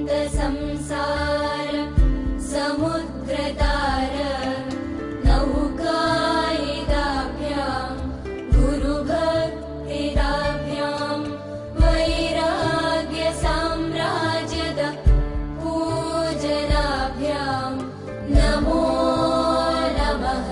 संसार समुद्रतार नौकायिताभ्याम् गुरुभक्तिदाभ्याम् वैराग्यसाम्राज्यद पूजनाभ्याम् नमो नमः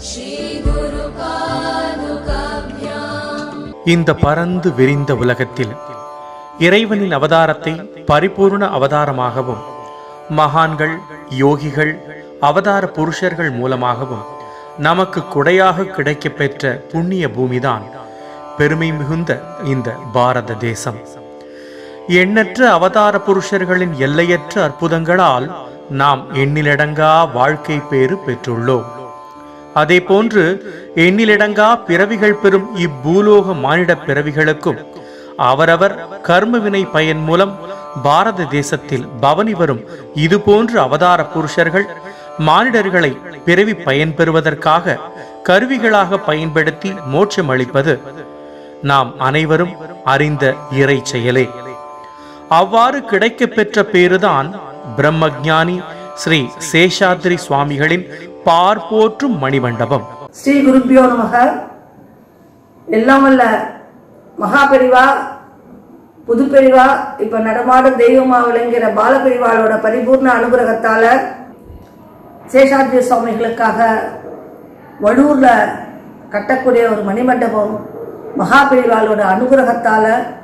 श्रीगुरुपादुकाभ्याम् இந்த பரந்து விரிந்த உலகத்தில் இறைவனின் அவதாரத்தை பரிபூர்ண அவதாரமாகவும் மகான்கள் யோகிகள் அவதார புருஷர்கள் மூலமாகவும் நமக்கு கொடையாக கிடைக்கப் பெற்ற புண்ணிய பூமிதான் பெருமை மிகுந்த இந்த பாரத தேசம் எண்ணற்ற அவதார புருஷர்களின் எல்லையற்ற அற்புதங்களால் நாம் எண்ணிலடங்கா வாழ்க்கை பேறு பெற்றுள்ளோம் அதே போன்று எண்ணிலடங்கா பிறவிகள் பெறும் இப்பூலோக மானிட பிறவிகளுக்கும் அவரவர் கர்மவினை பயன் மூலம் பாரத தேசத்தில் பவனி வரும் இதுபோன்ற அவதார புருஷர்கள் மானிடர்களை பிறவி பயன் பெறுவதற்காக கருவிகளாக பயன்படுத்தி மோட்சம் அளிப்பது நாம் அனைவரும் அறிந்த இறை செயலே அவ்வாறு கிடைக்கப் பெற்ற பேருதான் பிரம்மஞானி ஸ்ரீ சேஷாத்ரி சுவாமிகளின் பார்ப்போற்றும் மணிமண்டபம் ஸ்ரீ குருப்பியோ நமக எல்லாம் வல்ல மகாபெரிவா புதுப்பெரிவா இப்ப நடமாடும் தெய்வமா விளங்குகிற பாலபெரிவாளோட பரிபூர்ண அனுகிரகத்தால சேஷாத்ரி சுவாமிகளுக்காக வடூர்ல கட்டக்கூடிய ஒரு மணிமண்டபம் மகாபெரிவாளோட அனுகிரகத்தால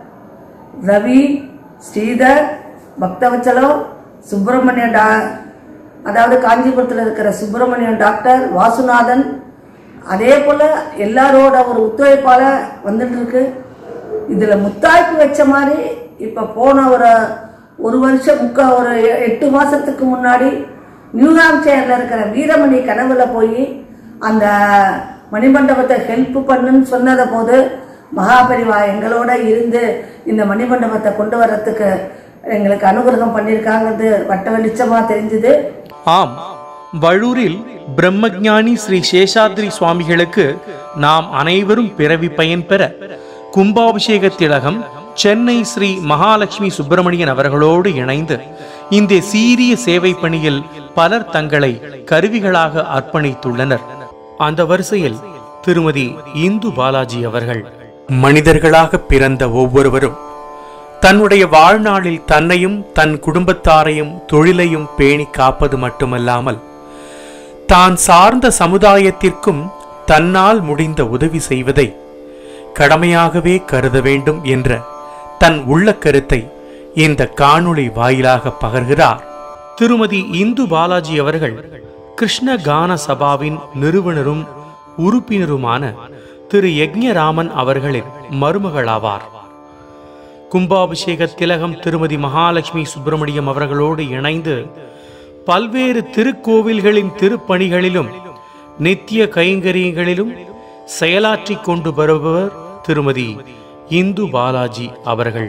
ரவி ஸ்ரீதர் பக்தவச்சலம் சுப்பிரமணிய டா அதாவது காஞ்சிபுரத்தில் இருக்கிற சுப்பிரமணியன் டாக்டர் வாசுநாதன் அதே போல எல்லாரோட ஒரு ஒத்துழைப்பால வந்துட்டு இருக்கு இதுல முத்தாய்ப்பு வச்ச மாதிரி இப்ப போன ஒரு ஒரு வருஷம் முக்கா ஒரு எ- எட்டு மாசத்துக்கு முன்னாடி நியூஹாம்சயர்ல இருக்கிற வீரமணி கனவுல போய் அந்த மணிமண்டபத்தை ஹெல்ப் பண்ணுன்னு சொன்னத போது மகாபரிவா எங்களோட இருந்து இந்த மணிமண்டபத்தை கொண்டு வர்றதுக்கு எங்களுக்கு அனுகிரகம் பண்ணியிருக்காங்கிறது வட்ட வெளிச்சமா தெரிஞ்சுது ஆம் வழூரில் பிரம்மஞானி ஸ்ரீ சேஷாத்ரி சுவாமிகளுக்கு நாம் அனைவரும் பிறவி பயன் பெற கும்பாபிஷேக திலகம் சென்னை ஸ்ரீ மகாலட்சுமி சுப்பிரமணியன் அவர்களோடு இணைந்து இந்த சீரிய சேவை பணியில் பலர் தங்களை கருவிகளாக அர்ப்பணித்துள்ளனர் அந்த வரிசையில் திருமதி இந்து பாலாஜி அவர்கள் மனிதர்களாக பிறந்த ஒவ்வொருவரும் தன்னுடைய வாழ்நாளில் தன்னையும் தன் குடும்பத்தாரையும் தொழிலையும் பேணி காப்பது மட்டுமல்லாமல் தான் சார்ந்த சமுதாயத்திற்கும் தன்னால் முடிந்த உதவி செய்வதை கடமையாகவே கருத வேண்டும் என்ற தன் உள்ள கருத்தை இந்த காணொளி வாயிலாக பகர்கிறார் திருமதி இந்து பாலாஜி அவர்கள் கிருஷ்ண கான சபாவின் நிறுவனரும் உறுப்பினருமான திரு யக்ஞராமன் அவர்களின் மருமகளாவார் கும்பாபிஷேக திலகம் திருமதி மகாலட்சுமி சுப்பிரமணியம் அவர்களோடு இணைந்து பல்வேறு திருக்கோவில்களின் திருப்பணிகளிலும் நித்திய கைங்கரியங்களிலும் செயலாற்றிக் கொண்டு வருபவர் திருமதி இந்து பாலாஜி அவர்கள்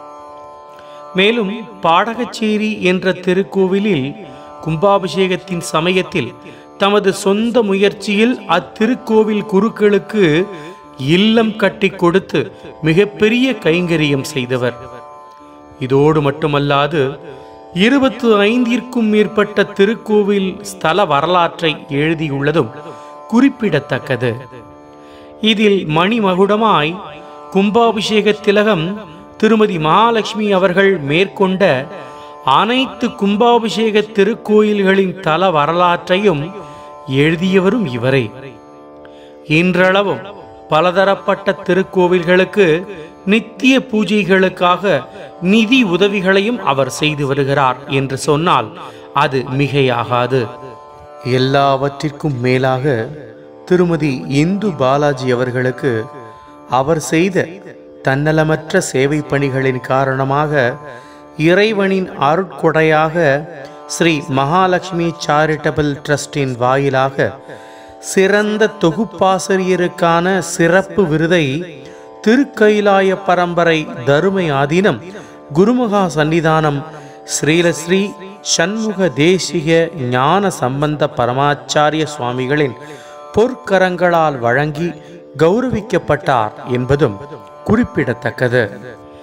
மேலும் பாடகச்சேரி என்ற திருக்கோவிலில் கும்பாபிஷேகத்தின் சமயத்தில் தமது சொந்த முயற்சியில் அத்திருக்கோவில் குருக்களுக்கு இல்லம் கட்டி கொடுத்து மிகப்பெரிய கைங்கரியம் செய்தவர் இதோடு மட்டுமல்லாது இருபத்து ஐந்திற்கும் மேற்பட்ட திருக்கோவில் ஸ்தல வரலாற்றை எழுதியுள்ளதும் குறிப்பிடத்தக்கது இதில் மணிமகுடமாய் கும்பாபிஷேக திலகம் திருமதி மகாலட்சுமி அவர்கள் மேற்கொண்ட அனைத்து கும்பாபிஷேக திருக்கோயில்களின் தல வரலாற்றையும் எழுதியவரும் இவரே இன்றளவும் பலதரப்பட்ட திருக்கோவில்களுக்கு நித்திய பூஜைகளுக்காக நிதி உதவிகளையும் அவர் செய்து வருகிறார் என்று சொன்னால் அது மிகையாகாது எல்லாவற்றிற்கும் மேலாக திருமதி இந்து பாலாஜி அவர்களுக்கு அவர் செய்த தன்னலமற்ற சேவை பணிகளின் காரணமாக இறைவனின் அருட்கொடையாக ஸ்ரீ மகாலட்சுமி சாரிட்டபிள் ட்ரஸ்டின் வாயிலாக சிறந்த தொகுப்பாசிரியருக்கான சிறப்பு விருதை திருக்கைலாய பரம்பரை தருமை ஆதீனம் குருமகா சன்னிதானம் ஸ்ரீலஸ்ரீ சண்முக தேசிக ஞான சம்பந்த பரமாச்சாரிய சுவாமிகளின் பொற்கரங்களால் வழங்கி கௌரவிக்கப்பட்டார் என்பதும் குறிப்பிடத்தக்கது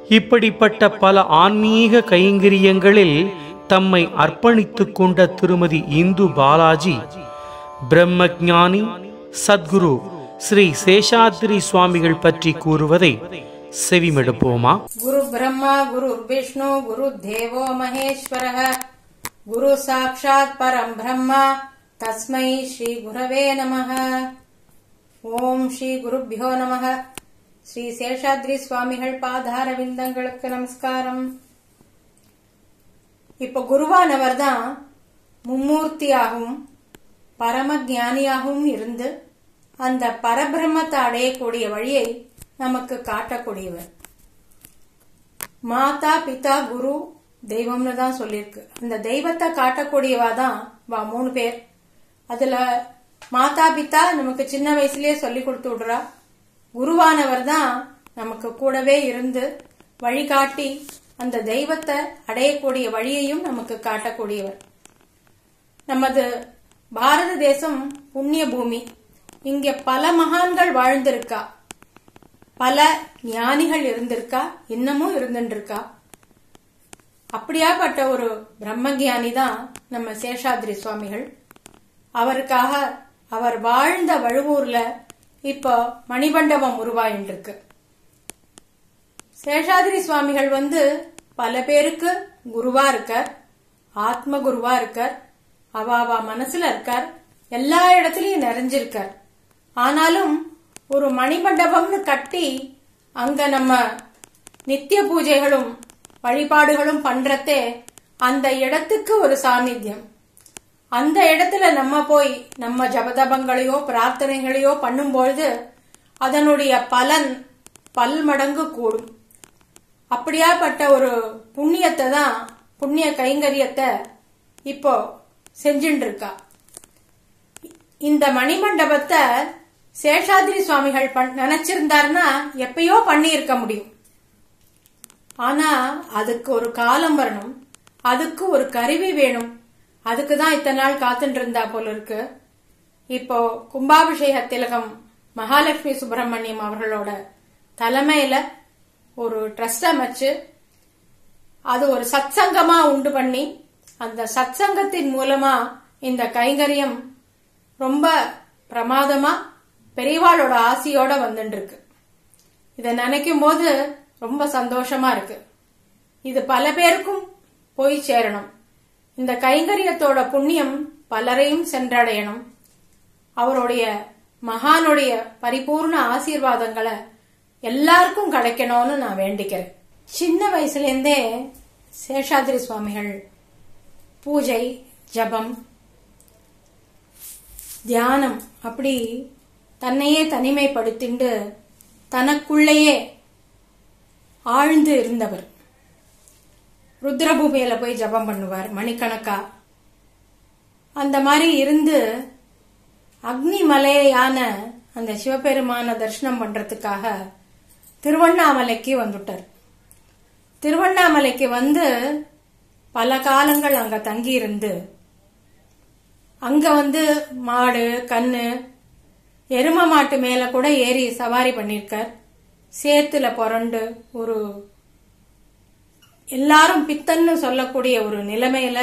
இப்படிப்பட்ட பல ஆன்மீக கைங்கரியங்களில் தம்மை அர்ப்பணித்துக் கொண்ட திருமதி இந்து பாலாஜி பிரம்மஞானி சத்குரு ஸ்ரீ சேஷாத்ரி சுவாமிகள் பற்றி கூறுவதை செவிமெடுப்போமா गुरु ब्रह्मा गुरु विष्णु गुरु देवो महेश्वरः गुरु साक्षात् परं ब्रह्म तस्मै श्री गुरवे नमः ஓம் ஸ்ரீ குருப்பியோ நமக ஸ்ரீ சேஷாத்ரி சுவாமிகள் பாதார விந்தங்களுக்கு நமஸ்காரம் இப்ப குருவானவர் தான் மும்மூர்த்தியாகவும் பரம ஞானியாகவும் இருந்து அந்த பரபிரம்மத்தை அடையக்கூடிய வழியை நமக்கு காட்டக்கூடியவர் மாதா பிதா குரு தெய்வம்னு தான் சொல்லியிருக்கு அந்த தெய்வத்தை காட்டக்கூடியவா தான் வா மூணு பேர் அதுல மாதா பிதா நமக்கு சின்ன வயசுலயே சொல்லி கொடுத்து விடுறா குருவானவர் தான் நமக்கு கூடவே இருந்து வழிகாட்டி அந்த தெய்வத்தை அடையக்கூடிய வழியையும் நமக்கு காட்டக்கூடியவர் நமது பாரத தேசம் புண்ணிய பூமி இங்க பல மகான்கள் வாழ்ந்திருக்கா பல ஞானிகள் இருந்திருக்கா இன்னமும் இருந்துட்டு இருக்கா அப்படியாப்பட்ட ஒரு பிரம்மஞானி தான் நம்ம சேஷாத்ரி சுவாமிகள் அவருக்காக அவர் வாழ்ந்த வழுவூர்ல இப்போ மணிமண்டபம் உருவாயின்னு இருக்கு சேஷாதிரி சுவாமிகள் வந்து பல பேருக்கு குருவா இருக்கார் ஆத்ம குருவா இருக்கார் அவாவா மனசுல இருக்கார் எல்லா இடத்துலயும் நிறைஞ்சிருக்கார் ஆனாலும் ஒரு மணிமண்டபம்னு கட்டி அங்க நம்ம நித்திய பூஜைகளும் வழிபாடுகளும் பண்றதே அந்த இடத்துக்கு ஒரு சாநித்தியம் அந்த இடத்துல நம்ம போய் நம்ம ஜபதபங்களையோ பிரார்த்தனைகளையோ பண்ணும்பொழுது அதனுடைய பலன் பல்மடங்கு கூடும் அப்படியாப்பட்ட ஒரு புண்ணியத்தை தான் புண்ணிய கைங்கரியத்தை இப்போ செஞ்சுட்டு இருக்கா இந்த மணிமண்டபத்தை சேஷாதிரி சுவாமிகள் பண்- நினைச்சிருந்தாருன்னா எப்பயோ பண்ணி இருக்க முடியும் ஆனா அதுக்கு ஒரு காலம் வரணும் அதுக்கு ஒரு கருவி வேணும் அதுக்கு தான் இத்தனை நாள் காத்துட்டு இருந்தா போல இருக்கு இப்போ கும்பாபிஷேக திலகம் மகாலட்சுமி சுப்பிரமணியம் அவர்களோட தலைமையில ஒரு ட்ரஸ்ட் அமைச்சு அது ஒரு சத்சங்கமா உண்டு பண்ணி அந்த சத்சங்கத்தின் மூலமா இந்த கைங்கரியம் ரொம்ப பிரமாதமா பெரியவாளோட ஆசியோட வந்துட்டு இருக்கு இதை நினைக்கும் போது ரொம்ப சந்தோஷமா இருக்கு இது பல பேருக்கும் போய் சேரணும் இந்த கைங்கரியத்தோட புண்ணியம் பலரையும் சென்றடையணும் அவருடைய மகானுடைய பரிபூர்ண ஆசீர்வாதங்களை எல்லாருக்கும் கிடைக்கணும்னு நான் வேண்டிக்கிறேன் சின்ன வயசுல இருந்தே சேஷாதிரி சுவாமிகள் பூஜை ஜபம் தியானம் அப்படி தன்னையே தனிமைப்படுத்திண்டு தனக்குள்ளேயே ஆழ்ந்து இருந்தவர் ருத்ரபூமியில போய் ஜபம் பண்ணுவார் மணிக்கணக்கா அந்த மாதிரி இருந்து அக்னி மலையான அந்த சிவபெருமான தரிசனம் பண்றதுக்காக திருவண்ணாமலைக்கு வந்துட்டார் திருவண்ணாமலைக்கு வந்து பல காலங்கள் அங்க தங்கி இருந்து அங்க வந்து மாடு கண்ணு எரும மாட்டு மேல கூட ஏறி சவாரி பண்ணிருக்கார் சேத்துல புரண்டு ஒரு எல்லாரும் பித்தன்னு சொல்லக்கூடிய ஒரு நிலைமையில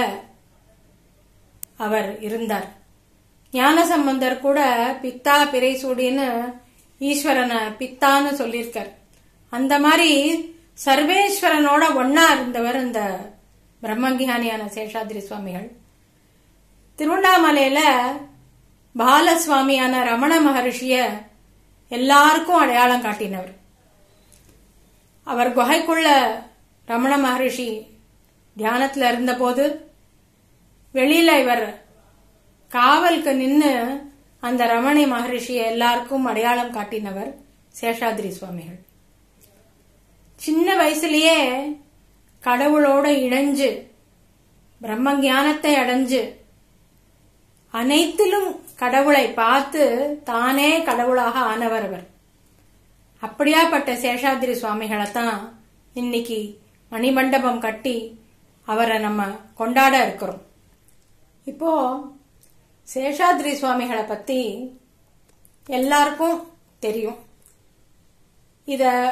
அவர் இருந்தார் ஞானசம்பந்தர் கூட பித்தா பிறைசூடின்னு ஈஸ்வரனை பித்தான்னு சொல்லியிருக்கார் அந்த மாதிரி சர்வேஸ்வரனோட ஒன்னா இருந்தவர் இந்த பிரம்மஞானியான சேஷாத்ரி சுவாமிகள் திருவண்ணாமலையில பாலசுவாமியான ரமண மகரிஷிய எல்லாருக்கும் அடையாளம் காட்டினவர் அவர் குகைக்குள்ள ரமண மகரிஷி தியானத்துல இருந்தபோது வெளியில இவர் காவலுக்கு நின்னு அந்த ரமணி மகரிஷியை எல்லாருக்கும் அடையாளம் காட்டினவர் சேஷாத்ரி சுவாமிகள் சின்ன வயசுலயே கடவுளோட இணைஞ்சு பிரம்ம ஞானத்தை அடைஞ்சு அனைத்திலும் கடவுளை பார்த்து தானே கடவுளாக ஆனவர் அவர் அப்படியாப்பட்ட சேஷாத்ரி சுவாமிகளை தான் இன்னைக்கு மணிமண்டபம் கட்டி அவரை நம்ம கொண்டாட இருக்கிறோம் இப்போ சேஷாத்ரி சுவாமிகளை பத்தி எல்லாருக்கும் தெரியும் இத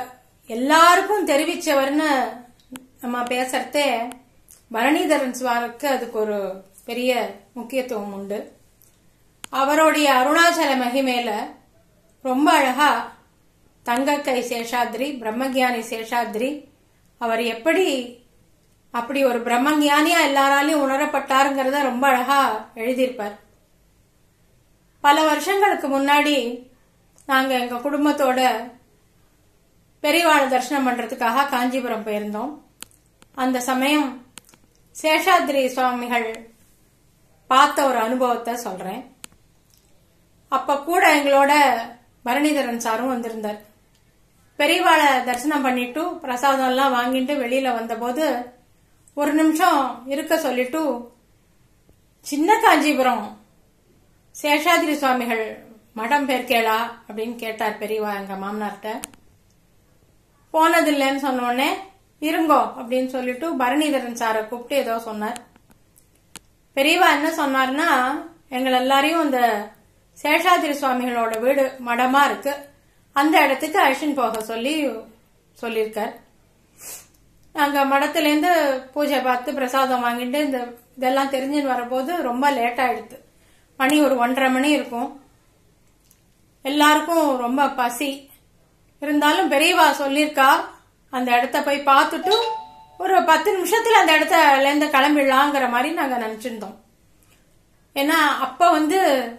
எல்லாருக்கும் தெரிவிச்சவர்னு நம்ம பேசுறதே பரணிதரன் சுவாருக்கு அதுக்கு ஒரு பெரிய முக்கியத்துவம் உண்டு அவருடைய அருணாச்சல மகிமையில ரொம்ப அழகா தங்கக்கை சேஷாத்ரி பிரம்மஞானி சேஷாத்ரி அவர் எப்படி அப்படி ஒரு பிரம்மஞானியா எல்லாராலையும் உணரப்பட்டாருங்கிறத ரொம்ப அழகா எழுதியிருப்பார் பல வருஷங்களுக்கு முன்னாடி நாங்க எங்க குடும்பத்தோட பெரியவாளை தரிசனம் பண்றதுக்காக காஞ்சிபுரம் போயிருந்தோம் அந்த சமயம் சேஷாத்ரி சுவாமிகள் பார்த்த ஒரு அனுபவத்தை சொல்றேன் அப்ப கூட எங்களோட பரணிதரன் சாரும் வந்திருந்தார் பெரியவாளை தரிசனம் பண்ணிட்டு பிரசாதம் எல்லாம் வாங்கிட்டு வெளியில வந்தபோது ஒரு நிமிஷம் இருக்க சொல்லிட்டு சின்ன காஞ்சிபுரம் சேஷாதிரி சுவாமிகள் மடம் பேர் கேளா அப்படின்னு கேட்டார் பெரியவா எங்க மாமனார்ட்ட போனதில்லைன்னு சொன்ன உடனே இருங்கோ அப்படின்னு சொல்லிட்டு பரணிதரன் சாரை கூப்பிட்டு ஏதோ சொன்னார் பெரியவா என்ன சொன்னார்னா எங்கள் எல்லாரையும் அந்த சேஷாதிரி சுவாமிகளோட வீடு மடமா இருக்கு அந்த இடத்துக்கு அழிச்சின்னு போக சொல்லி சொல்லியிருக்கார் நாங்க மடத்துலேருந்து பூஜை பார்த்து பிரசாதம் வாங்கிட்டு இந்த இதெல்லாம் தெரிஞ்சுன்னு வரும்போது ரொம்ப லேட் ஆயிடுது மணி ஒரு ஒன்றரை மணி இருக்கும் எல்லாருக்கும் ரொம்ப பசி இருந்தாலும் பெரியவா சொல்லியிருக்கா அந்த இடத்த போய் பார்த்துட்டு ஒரு பத்து நிமிஷத்துல அந்த இடத்துல இருந்து கிளம்பிடலாங்கிற மாதிரி நாங்க நினைச்சிருந்தோம் ஏன்னா அப்ப வந்து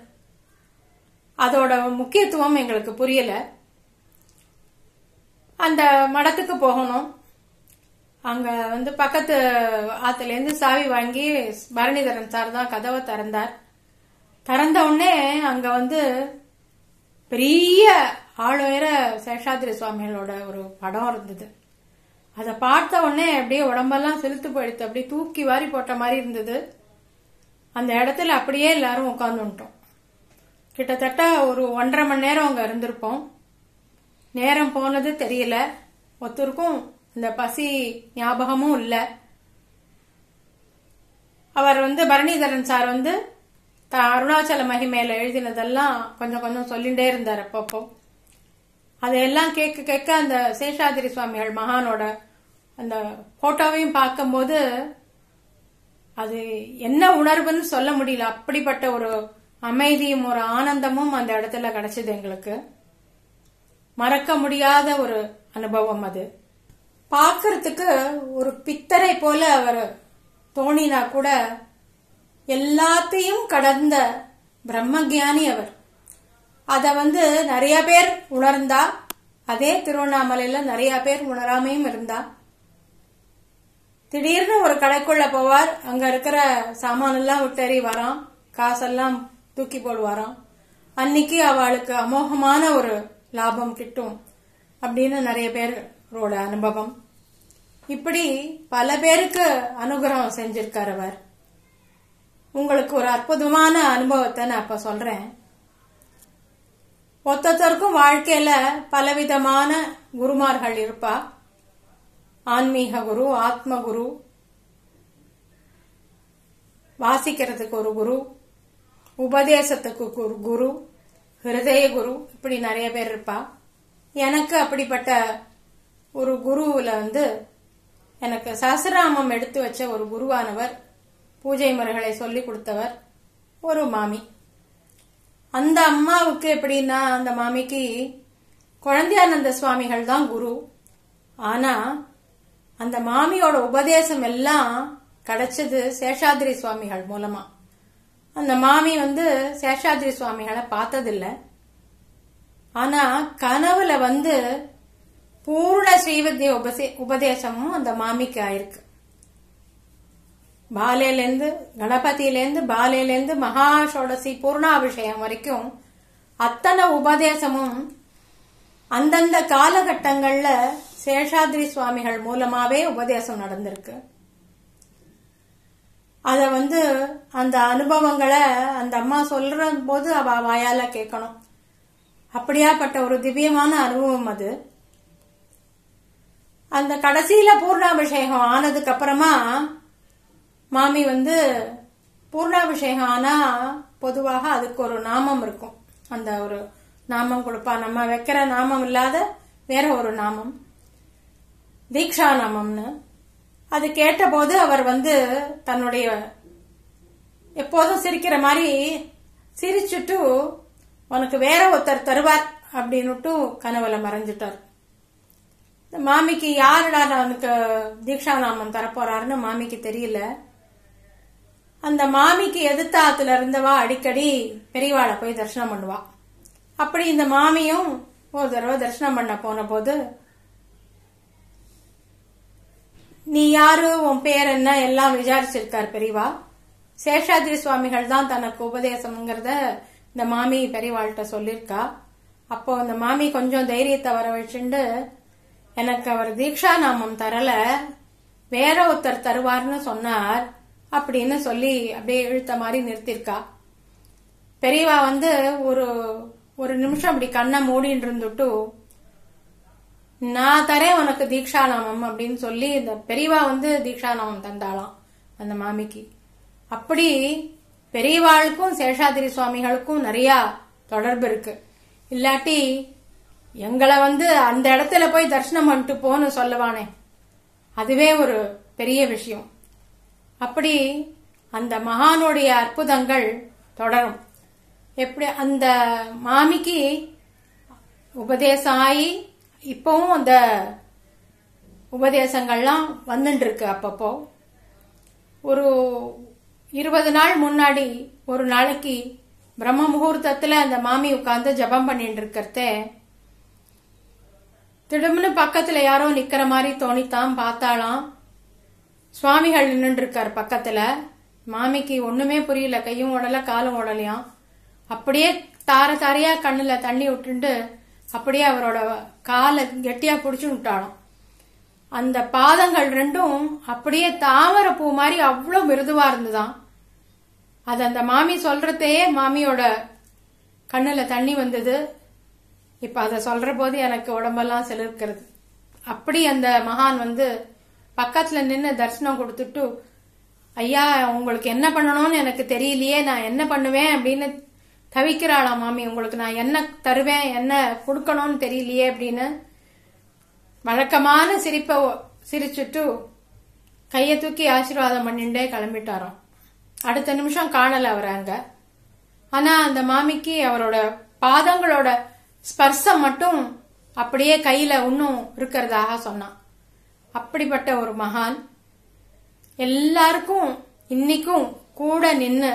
அதோட முக்கியத்துவம் எங்களுக்கு புரியல அந்த மடத்துக்கு போகணும் அங்க வந்து பக்கத்து ஆத்துல இருந்து சாவி வாங்கி பரணிதரன் சார் தான் கதவை திறந்தார் திறந்த உடனே அங்க வந்து பெரிய ஆளுயர சேஷாதிரி சுவாமிகளோட ஒரு படம் இருந்தது அதை பார்த்த உடனே அப்படியே உடம்பெல்லாம் செலுத்து போயிடுத்து அப்படியே தூக்கி வாரி போட்ட மாதிரி இருந்தது அந்த இடத்துல அப்படியே எல்லாரும் உட்காந்துட்டோம் கிட்டத்தட்ட ஒரு ஒன்றரை மணி நேரம் அங்க இருந்திருப்போம் நேரம் போனது தெரியல ஒருத்தருக்கும் இந்த பசி ஞாபகமும் இல்லை அவர் வந்து பரணிதரன் சார் வந்து த- அருணாச்சல மகிமையில எழுதினதெல்லாம் கொஞ்சம் கொஞ்சம் சொல்லிட்டே இருந்தார் அப்பப்போ அதையெல்லாம் கேட்க கேட்க அந்த சேஷாதிரி சுவாமிகள் மகானோட அந்த போட்டோவையும் பார்க்கும்போது அது என்ன உணர்வுன்னு சொல்ல முடியல அப்படிப்பட்ட ஒரு அமைதியும் ஒரு ஆனந்தமும் அந்த இடத்துல கிடைச்சது எங்களுக்கு மறக்க முடியாத ஒரு அனுபவம் அது பார்க்கறதுக்கு ஒரு பித்தரை போல அவர் தோணினா கூட எல்லாத்தையும் கடந்த பிரம்மஞானி அவர் அத வந்து நிறைய பேர் உணர்ந்தா அதே திருவண்ணாமலையில நிறைய பேர் உணராமையும் இருந்தா திடீர்னு ஒரு கடைக்குள்ள போவார் அங்க இருக்கிற சாமான் எல்லாம் விட்டறி வரான் காசெல்லாம் தூக்கி போடுவாராம் அன்னைக்கு அவளுக்கு அமோகமான ஒரு லாபம் கிட்டும் அப்படின்னு நிறைய பேரோட அனுபவம் இப்படி பல பேருக்கு அனுகிரகம் செஞ்சிருக்கார் அவர் உங்களுக்கு ஒரு அற்புதமான அனுபவத்தை நான் இப்ப சொல்றேன் ஒத்தொத்தருக்கும் வாழ்க்கையில பலவிதமான குருமார்கள் இருப்பா ஆன்மீக குரு ஆத்ம குரு வாசிக்கிறதுக்கு ஒரு குரு உபதேசத்துக்கு ஒரு குரு ஹிருதய குரு இப்படி நிறைய பேர் இருப்பா எனக்கு அப்படிப்பட்ட ஒரு குருவுல வந்து எனக்கு சஹசிராமம் எடுத்து வச்ச ஒரு குருவானவர் பூஜை முறைகளை சொல்லி கொடுத்தவர் ஒரு மாமி அந்த அம்மாவுக்கு எப்படின்னா அந்த மாமிக்கு குழந்தையானந்த சுவாமிகள் தான் குரு ஆனா அந்த மாமியோட உபதேசம் எல்லாம் கிடைச்சது சேஷாத்ரி சுவாமிகள் மூலமா அந்த மாமி வந்து சேஷாத்ரி சுவாமிகளை பார்த்ததில்ல ஆனா கனவுல வந்து பூர்ண ஸ்ரீவித்ய உபசே உபதேசமும் அந்த மாமிக்கு ஆயிருக்கு பாலையிலேருந்து கணபதியிலேருந்து பாலையிலேருந்து மகா ஷோடசி பூர்ணாபிஷேகம் வரைக்கும் அத்தனை உபதேசமும் அந்தந்த காலகட்டங்கள்ல சேஷாத்ரி சுவாமிகள் மூலமாவே உபதேசம் நடந்திருக்கு அத வந்து அந்த அனுபவங்களை அந்த அம்மா சொல்ற போது அவ வாயால கேட்கணும் அப்படியாப்பட்ட ஒரு திவ்யமான அனுபவம் அது அந்த கடைசியில பூர்ணாபிஷேகம் ஆனதுக்கு அப்புறமா மாமி வந்து பூர்ணாபிஷேகம் ஆனா பொதுவாக அதுக்கு ஒரு நாமம் இருக்கும் அந்த ஒரு நாமம் கொடுப்பா நம்ம வைக்கிற நாமம் இல்லாத வேற ஒரு நாமம் தீக்ஷாநாமம்னு அது கேட்டபோது அவர் வந்து தன்னுடைய எப்போதும் சிரிக்கிற மாதிரி சிரிச்சுட்டு உனக்கு வேற ஒருத்தர் தருவார் அப்படின்னுட்டு கனவுல மறைஞ்சிட்டார் இந்த மாமிக்கு யாருடா அவனுக்கு தீக்ஷாநாமம் தரப்போறாருன்னு மாமிக்கு தெரியல அந்த மாமிக்கு எதிர்த்தாத்துல இருந்தவா அடிக்கடி பெரியவாளை போய் தரிசனம் பண்ணுவா அப்படி இந்த மாமியும் ஒரு தடவை தரிசனம் பண்ண போன போது நீ யாரு உன் பேர் என்ன எல்லாம் விசாரிச்சிருக்கார் பெரியவா சேஷாத்ரி சுவாமிகள் தான் தனக்கு உபதேசம்ங்கிறத இந்த மாமி பெரியவாள்கிட்ட சொல்லியிருக்கா அப்போ அந்த மாமி கொஞ்சம் தைரியத்தை வர வச்சுண்டு எனக்கு அவர் தீக்ஷா நாமம் தரல வேற ஒருத்தர் தருவார்னு சொன்னார் அப்படின்னு சொல்லி அப்படியே இழுத்த மாதிரி நிறுத்திருக்கா பெரியவா வந்து ஒரு ஒரு நிமிஷம் அப்படி கண்ணை மூடின்னு இருந்துட்டு நான் தரேன் உனக்கு தீக்ஷாநாமம் அப்படின்னு சொல்லி இந்த பெரியவா வந்து தீக்ஷாநாமம் தந்தாளாம் அந்த மாமிக்கு அப்படி பெரியவாளுக்கும் சேஷாதிரி சுவாமிகளுக்கும் நிறைய தொடர்பு இருக்கு இல்லாட்டி எங்களை வந்து அந்த இடத்துல போய் தரிசனம் பண்ணிட்டு போன்னு சொல்லுவானே அதுவே ஒரு பெரிய விஷயம் அப்படி அந்த மகானுடைய அற்புதங்கள் தொடரும் எப்படி அந்த மாமிக்கு உபதேசம் ஆகி இப்பவும் அந்த உபதேசங்கள்லாம் வந்துட்டு இருக்கு அப்பப்போ ஒரு இருபது நாள் முன்னாடி ஒரு நாளைக்கு பிரம்ம முகூர்த்தத்துல அந்த மாமி உட்கார்ந்து ஜபம் பண்ணிட்டு இருக்கிறத திடும்னு பக்கத்துல யாரோ நிக்கிற மாதிரி தோணித்தான் பார்த்தாலாம் சுவாமிகள் நின்னுட்டு இருக்கார் பக்கத்துல மாமிக்கு ஒண்ணுமே புரியல கையும் ஓடல காலும் ஓடலையாம் அப்படியே தார தாரையா கண்ணுல தண்ணி விட்டுண்டு அப்படியே அவரோட காலை கெட்டியா புடிச்சு விட்டாலும் அந்த பாதங்கள் ரெண்டும் அப்படியே தாமரை பூ மாதிரி அவ்வளோ மிருதுவா இருந்துதான் அது அந்த மாமி சொல்றதே மாமியோட கண்ணுல தண்ணி வந்தது இப்ப அதை சொல்ற போது எனக்கு உடம்பெல்லாம் சிலிர்க்கிறது அப்படி அந்த மகான் வந்து பக்கத்துல நின்று தரிசனம் கொடுத்துட்டு ஐயா உங்களுக்கு என்ன பண்ணணும்னு எனக்கு தெரியலையே நான் என்ன பண்ணுவேன் அப்படின்னு தவிக்கிறாளாம் மாமி உங்களுக்கு நான் என்ன தருவேன் என்ன கொடுக்கணும்னு தெரியலையே அப்படின்னு வழக்கமான சிரிப்பை ஒ- சிரிச்சுட்டு கையை தூக்கி ஆசீர்வாதம் பண்ணிண்டே கிளம்பிட்டாராம் அடுத்த நிமிஷம் காணல அவர் அங்க ஆனா அந்த மாமிக்கு அவரோட பாதங்களோட ஸ்பர்சம் மட்டும் அப்படியே கையில இன்னும் இருக்கிறதாக சொன்னான் அப்படிப்பட்ட ஒரு மகான் எல்லாருக்கும் இன்னைக்கும் கூட நின்னு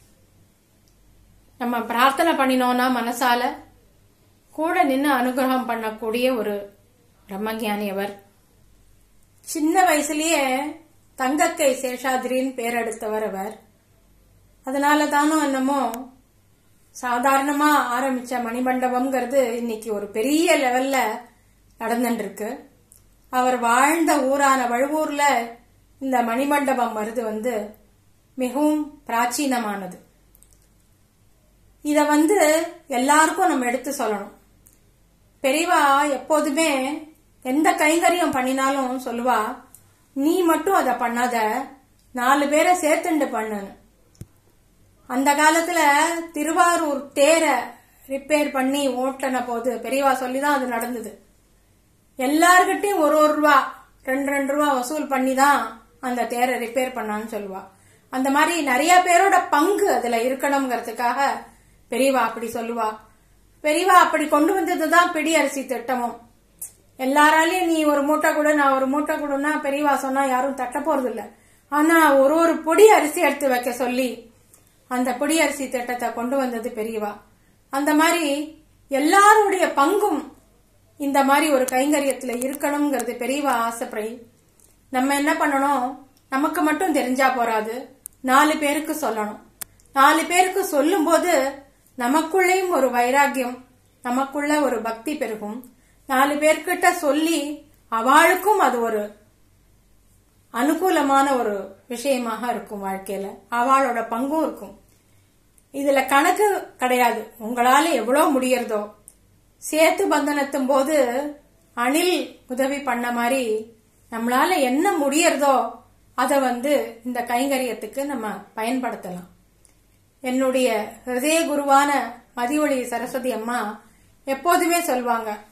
நம்ம பிரார்த்தனை பண்ணினோம்னா மனசால கூட நின்னு அனுகிரகம் பண்ணக்கூடிய ஒரு பிரம்மஞானி அவர் சின்ன வயசுலயே தங்கக்கை சேஷாதிரின்னு பேர் எடுத்தவர் அவர் அதனால தானோ என்னமோ சாதாரணமா ஆரம்பிச்ச மணிமண்டபம்ங்கிறது இன்னைக்கு ஒரு பெரிய லெவல்ல நடந்துட்டு இருக்கு அவர் வாழ்ந்த ஊரான வழுவூர்ல இந்த மணிமண்டபம் வருது வந்து மிகவும் பிராச்சீனமானது இத வந்து எல்லாருக்கும் நம்ம எடுத்து சொல்லணும் பெரியவா எப்போதுமே எந்த கைங்கரியம் பண்ணினாலும் சொல்லுவா நீ மட்டும் அதை பண்ணாத நாலு பேரை சேர்த்துண்டு பண்ணுன்னு அந்த காலத்துல திருவாரூர் தேரை ரிப்பேர் பண்ணி ஓட்டின போது பெரியவா சொல்லிதான் அது நடந்தது எல்லார்கிட்டயும் ஒரு ஒரு ரூபா ரெண்டு ரெண்டு ரூபா வசூல் பண்ணி தான் அந்த தேரை ரிப்பேர் பண்ணான்னு சொல்லுவா அந்த மாதிரி நிறைய பேரோட பங்கு அதுல இருக்கணுங்கிறதுக்காக பெரியவா அப்படி சொல்லுவா பெரியவா அப்படி கொண்டு வந்ததுதான் பிடி அரிசி திட்டமும் எல்லாராலையும் நீ ஒரு மூட்டை கொடு நான் ஒரு மூட்டை கொடுன்னா பெரியவா சொன்னா யாரும் தட்ட போறது இல்ல ஆனா ஒரு ஒரு பொடி அரிசி எடுத்து வைக்க சொல்லி அந்த பொடி அரிசி திட்டத்தை கொண்டு வந்தது பெரியவா அந்த மாதிரி எல்லாருடைய பங்கும் இந்த மாதிரி ஒரு கைங்கரியத்துல இருக்கணுங்கிறது பெரியவா ஆசைப்படி நம்ம என்ன பண்ணணும் நமக்கு மட்டும் தெரிஞ்சா போறாது நாலு பேருக்கு சொல்லணும் நாலு பேருக்கு சொல்லும்போது நமக்குள்ளேயும் ஒரு வைராக்கியம் நமக்குள்ள ஒரு பக்தி பெருகும் நாலு பேர்கிட்ட சொல்லி அவளுக்கும் அது ஒரு அனுகூலமான ஒரு விஷயமாக இருக்கும் வாழ்க்கையில அவளோட பங்கும் இருக்கும் இதுல கணக்கு கிடையாது உங்களால எவ்வளவு முடியறதோ சேத்து பந்தனத்தும் போது அணில் உதவி பண்ண மாதிரி நம்மளால என்ன முடியறதோ அதை வந்து இந்த கைங்கரியத்துக்கு நம்ம பயன்படுத்தலாம் என்னுடைய ஹிருதய குருவான மதியொளி சரஸ்வதி அம்மா எப்போதுமே சொல்வாங்க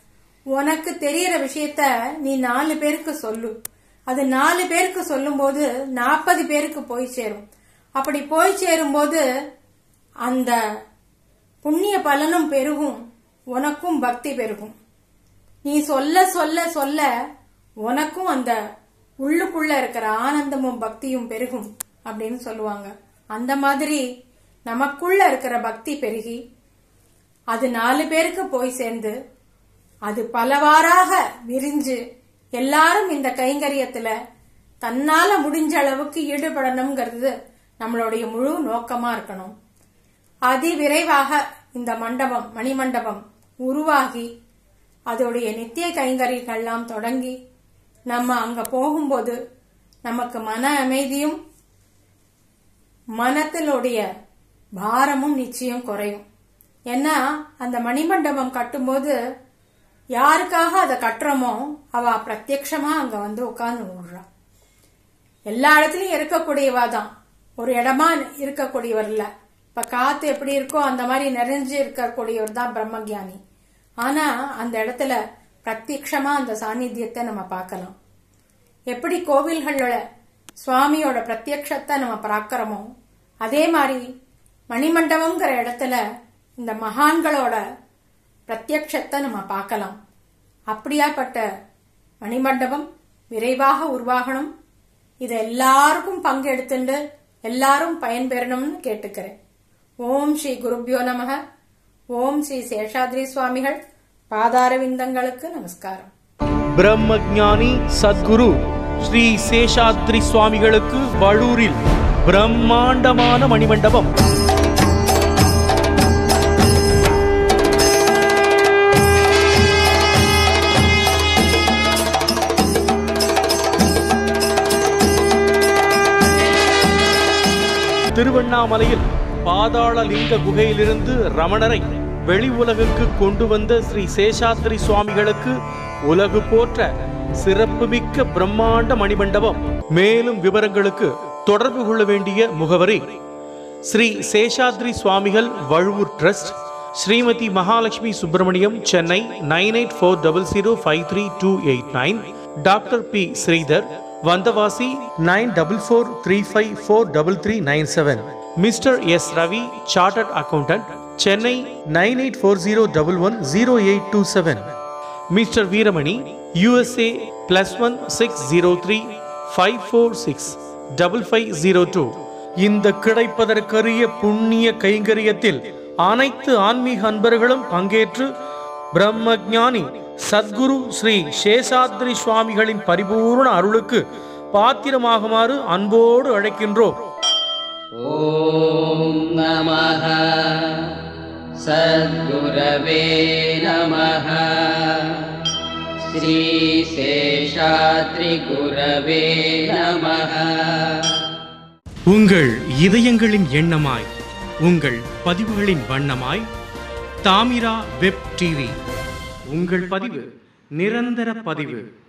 உனக்கு தெரியற விஷயத்த நீ நாலு பேருக்கு சொல்லு அது நாலு பேருக்கு சொல்லும்போது நாற்பது பேருக்கு போய் சேரும் அப்படி போய் சேரும்போது அந்த புண்ணிய பலனும் பெருகும் உனக்கும் பக்தி பெருகும் நீ சொல்ல சொல்ல சொல்ல உனக்கும் அந்த உள்ளுக்குள்ள இருக்கிற ஆனந்தமும் பக்தியும் பெருகும் அப்படின்னு சொல்லுவாங்க அந்த மாதிரி நமக்குள்ள இருக்கிற பக்தி பெருகி அது நாலு பேருக்கு போய் சேர்ந்து அது பலவாறாக விரிஞ்சு எல்லாரும் இந்த கைங்கரியத்துல தன்னால முடிஞ்ச அளவுக்கு ஈடுபடணுங்கிறது நம்மளுடைய முழு நோக்கமா இருக்கணும் அதிவிரைவாக இந்த மண்டபம் மணிமண்டபம் உருவாகி அதோடைய நித்திய கைங்கரியங்கள்லாம் தொடங்கி நம்ம அங்க போகும்போது நமக்கு மன அமைதியும் மனத்தினுடைய பாரமும் நிச்சயம் குறையும் ஏன்னா அந்த மணிமண்டபம் கட்டும்போது யாருக்காக அதை கட்டுறோமோ அவ பிரத்யக்ஷமா அங்க வந்து உட்கார்ந்து விடுறா எல்லா இடத்துலயும் இருக்கக்கூடியவா தான் ஒரு இடமா இருக்கக்கூடியவர் இல்ல இப்ப காத்து எப்படி இருக்கோ அந்த மாதிரி நிறைஞ்சு இருக்கக்கூடியவர் தான் பிரம்மஜானி ஆனா அந்த இடத்துல பிரத்யக்ஷமா அந்த சாநித்தியத்தை நம்ம பார்க்கலாம் எப்படி கோவில்களோட சுவாமியோட பிரத்யக்ஷத்தை நம்ம பார்க்கறோமோ அதே மாதிரி மணிமண்டபம்ங்கிற இடத்துல இந்த மகான்களோட பிரத்யக்ஷத்தை நம்ம பார்க்கலாம் அப்படியாப்பட்ட மணிமண்டபம் விரைவாக உருவாகணும் இதை எல்லாருக்கும் பங்கெடுத்துண்டு எல்லாரும் பயன்பெறணும்னு கேட்டுக்கிறேன் ஓம் ஸ்ரீ குருப்யோ நமக ஓம் ஸ்ரீ சேஷாத்ரி சுவாமிகள் பாதாரவிந்தங்களுக்கு நமஸ்காரம் பிரம்மஞானி சத்குரு ஸ்ரீ சேஷாத்ரி சுவாமிகளுக்கு வழூரில் பிரம்மாண்டமான மணிமண்டபம் திருவண்ணாமலையில் பாதாள லிங்க குகையிலிருந்து ரமணரை வெளி உலகுக்கு கொண்டு வந்த ஸ்ரீ சேஷாத்ரி சுவாமிகளுக்கு உலகு போற்ற சிறப்புமிக்க பிரம்மாண்ட மணிமண்டபம் மேலும் விவரங்களுக்கு தொடர்பு கொள்ள வேண்டிய முகவரி ஸ்ரீ சேஷாத்ரி சுவாமிகள் Vazhuvur trust Shrimati Mahalakshmi Subramaniam Chennai nine eight four double zero five three two eight nine doctor P Sridhar Vandavasi nine double four three five four double three nine seven mister S Ravi chartered accountant Chennai nine eight four zero double one zero eight two seven mister Veeramani USA plus one six zero three five four six double five zero two இந்த கிடைப்பதற்கரிய புண்ணிய கைங்கரியத்தில் அனைத்து ஆன்மீக அன்பர்களும் பங்கேற்று பிரம்மஞானி சத்குரு ஸ்ரீ சேஷாத்ரி சுவாமிகளின் பரிபூர்ண அருளுக்கு பாத்திரமாகுமாறு அன்போடு அழைக்கின்றோம் ॐ नमः सद्गुरवे नमः श्रीशेषाद्रिगुरवे नमः உங்கள் இதயங்களின் எண்ணமாய் உங்கள் பதிவுகளின் வண்ணமாய் தாமிரா வெப் டிவி உங்கள் பதிவு நிரந்தர பதிவு